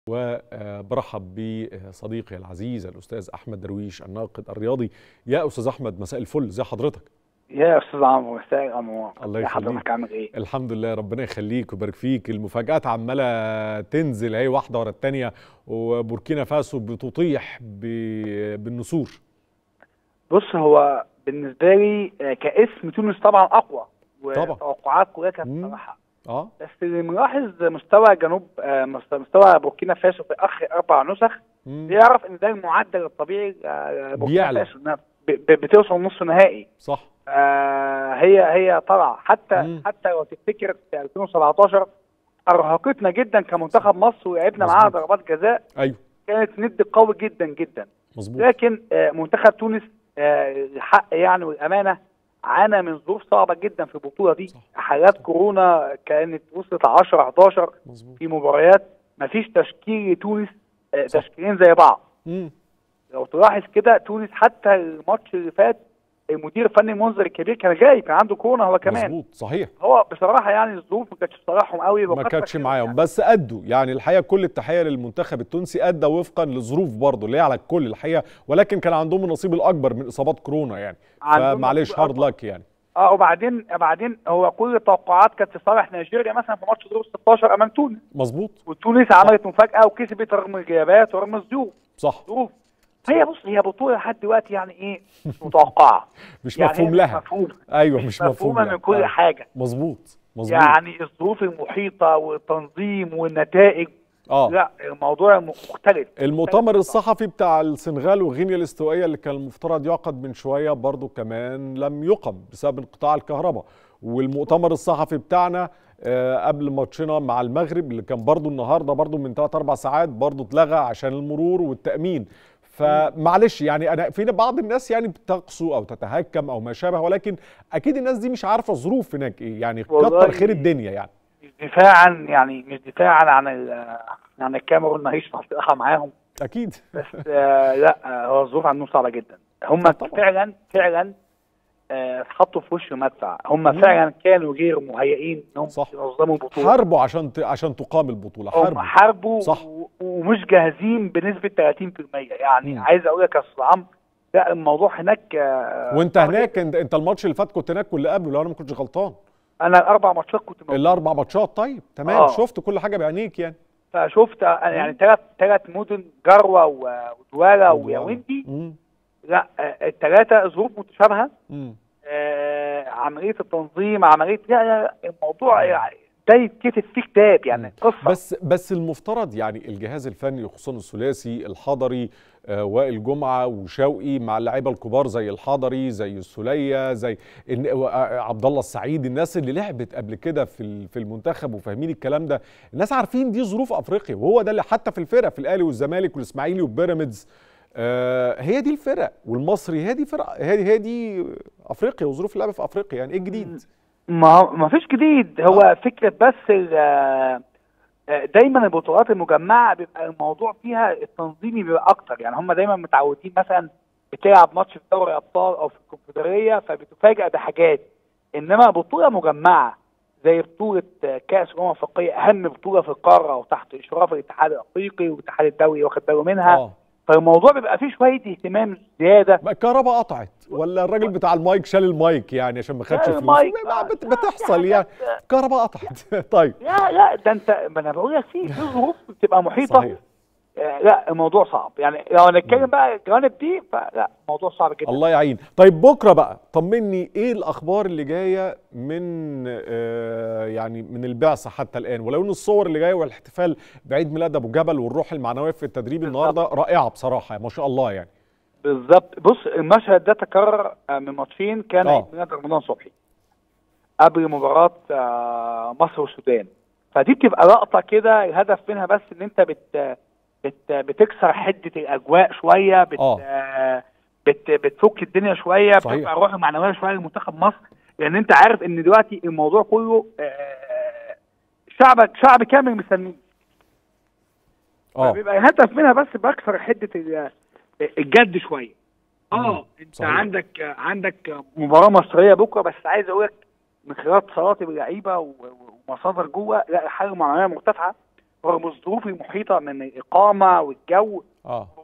وبرحب بصديقي العزيز الاستاذ احمد درويش الناقد الرياضي يا استاذ احمد مساء الفل ازي حضرتك يا استاذ عمرو مساء الانوار الله يا يخليك. حضرتك عامل ايه الحمد لله ربنا يخليك ويبارك فيك المفاجآت عمالة تنزل اهي واحدة ورا التانية وبوركينا فاسو بتطيح ب- بالنسور بص هو بالنسبه لي آه، كاسم تونس طبعا اقوى طبعا. وتوقعات كلها كانت مم. بصراحه اه بس اللي ملاحظ مستوى جنوب آه، مست- مستوى بوركينا فاسو في اخر اربع نسخ مم. بيعرف ان ده المعدل الطبيعي آه، بوركينا بيعلى. فاسو انها ب- ب- بتوصل نص نهائي صح آه، هي هي طلع حتى مم. حتى لو تفتكر في 2017 ارهقتنا جدا كمنتخب مصر ولعبنا معاها مظبوط. ضربات جزاء ايوه كانت ند قوي جدا جدا مظبوط لكن آه، منتخب تونس آه، الحق يعني والامانه عانى من ظروف صعبه جدا في البطوله دي صح. حالات كورونا كانت وصلت 10 11 مظبوط في مباريات مفيش تشكيل لتونس آه، صح. تشكيلين زي بعض مم. لو تلاحظ كده تونس حتى الماتش اللي فات المدير الفني المنذر الكبير كان جاي كان عنده كورونا هو كمان مظبوط صحيح هو بصراحه يعني الظروف ما كانتش في صالحهم قوي ما وكتر كانتش خيرهم معاهم يعني. بس ادوا يعني الحقيقه كل التحيه للمنتخب التونسي ادى وفقا لظروف برضه اللي هي على الكل الحقيقه ولكن كان عندهم النصيب الاكبر من اصابات كورونا يعني عندهم فمعلش نصيب هارد أكبر. لك يعني اه وبعدين بعدين هو كل التوقعات كانت في صالح نيجيريا مثلا في ماتش دور 16 امام تونس مظبوط وتونس عملت مفاجاه وكسبت رغم الغيابات ورغم الظروف صح ظروف هي بص هي بطوله لحد دلوقتي يعني ايه مش متوقعه مش يعني مفهوم هي لها مفهومه ايوه مش مفهوم مفهومه لها من كل آه. حاجه مظبوط مظبوط يعني الظروف المحيطه والتنظيم والنتائج اه لا الموضوع مختلف المؤتمر الصحفي بتاع السنغال وغينيا الاستوائيه اللي كان المفترض يعقد من شويه برضو كمان لم يقم بسبب انقطاع الكهرباء والمؤتمر الصحفي بتاعنا آه، قبل ماتشنا مع المغرب اللي كان برضو النهارده برضو من 3 4 ساعات برضو اتلغى عشان المرور والتامين فمعلش يعني انا في بعض الناس يعني بتقسو او تتهكم او ما شابه ولكن اكيد الناس دي مش عارفه الظروف هناك ايه يعني والله كتر خير الدنيا يعني مش دفاعا يعني مش دفاعا عن ال- عن الكاميرون ماليش مصلحه معاهم اكيد بس آه لا آه هو الظروف عندهم صعبه جدا هم طبعا. فعلا فعلا آه، اتحطوا في وش المدفع هم مم. فعلا كانوا غير مهيئين انهم صح. ينظموا البطوله حاربوا عشان ت... عشان تقام البطوله هم حاربوا حاربوا صح. و- ومش جاهزين بنسبه 30% يعني مم. عايز اقول لك يا استاذ عمرو لا الموضوع هناك آه، وانت صعب هناك انت, انت الماتش اللي فات كنت هناك واللي قبله لو انا ما كنتش غلطان جداً. انا الاربع ماتشات كنت موجود الاربع ماتشات طيب تمام آه. شفت كل حاجه بعينيك يعني فشفت آه، يعني ثلاث ثلاث مدن جروه و- ودواله ودوالا. وياوندي مم. لا الثلاثه ظروف متشابهه مم. آه، عمليه التنظيم عمليه لا لا لا، الموضوع يعني ده يتكتب فيه كتاب يعني قصه بس بس المفترض يعني الجهاز الفني خصوصا الثلاثي الحضري آه وائل جمعه وشوقي مع اللعيبه الكبار زي الحضري زي السوليه زي إن- و- آه، عبد الله السعيد الناس اللي لعبت قبل كده في ال- في المنتخب وفاهمين الكلام ده الناس عارفين دي ظروف افريقيا وهو ده اللي حتى في الفرق في الاهلي والزمالك والاسماعيلي وبيراميدز آه هي دي الفرق والمصري هي دي فرق هي دي هي دي افريقيا وظروف اللعب في افريقيا يعني ايه الجديد؟ ما ما فيش جديد هو فكره بس ال- آه، آه، دايما البطولات المجمعه بيبقى الموضوع فيها التنظيمي بيبقى اكتر يعني هم دايما متعودين مثلا بتلعب ماتش في دوري ابطال او في الكونفدراليه فبتفاجئ بحاجات انما بطوله مجمعه زي بطوله آه، كاس الامم الافريقيه اهم بطوله في القاره وتحت اشراف الاتحاد الافريقي والاتحاد الدولي واخد باله منها اه فالموضوع بيبقى فيه شويه اهتمام زياده ما الكهرباء قطعت ولا الراجل بتاع المايك شال المايك يعني عشان ما خدش شال فلوس المايك. ما بت- بتحصل يعني الكهرباء قطعت طيب لا لا ده انت ما انا بقول لك في في ظروف بتبقى محيطه صحيح آه، لا الموضوع صعب يعني لو هنتكلم بقى الجوانب دي فلا الموضوع صعب جدا الله يعين طيب بكره بقى طمني ايه الاخبار اللي جايه من آه يعني من البعثه حتى الان ولو ان الصور اللي جايه والاحتفال بعيد ميلاد ابو جبل والروح المعنويه في التدريب النهارده رائعه بصراحه ما شاء الله يعني بالظبط بص المشهد ده تكرر آه، من ماتشين كان آه. عيد ميلاد رمضان صبحي قبل مباراه آه، مصر والسودان فدي بتبقى لقطه كده الهدف منها بس ان انت بت بت بتكسر حده الاجواء شويه بت آه. آه، بت بتفك الدنيا شويه صحيح. بتبقى الروح المعنويه شويه لمنتخب مصر لان انت عارف ان دلوقتي الموضوع كله آه، شعبك شعب كامل مستنيه اه بيبقى الهدف منها بس بكسر حده ال- الجد شويه اه انت صحيح. عندك عندك مباراه مصريه بكره بس عايز اقول لك من خلال اتصالاتي باللعيبه و- و- ومصادر جوه لا الحاله المعنويه مرتفعه رغم الظروف المحيطه من الاقامه والجو اه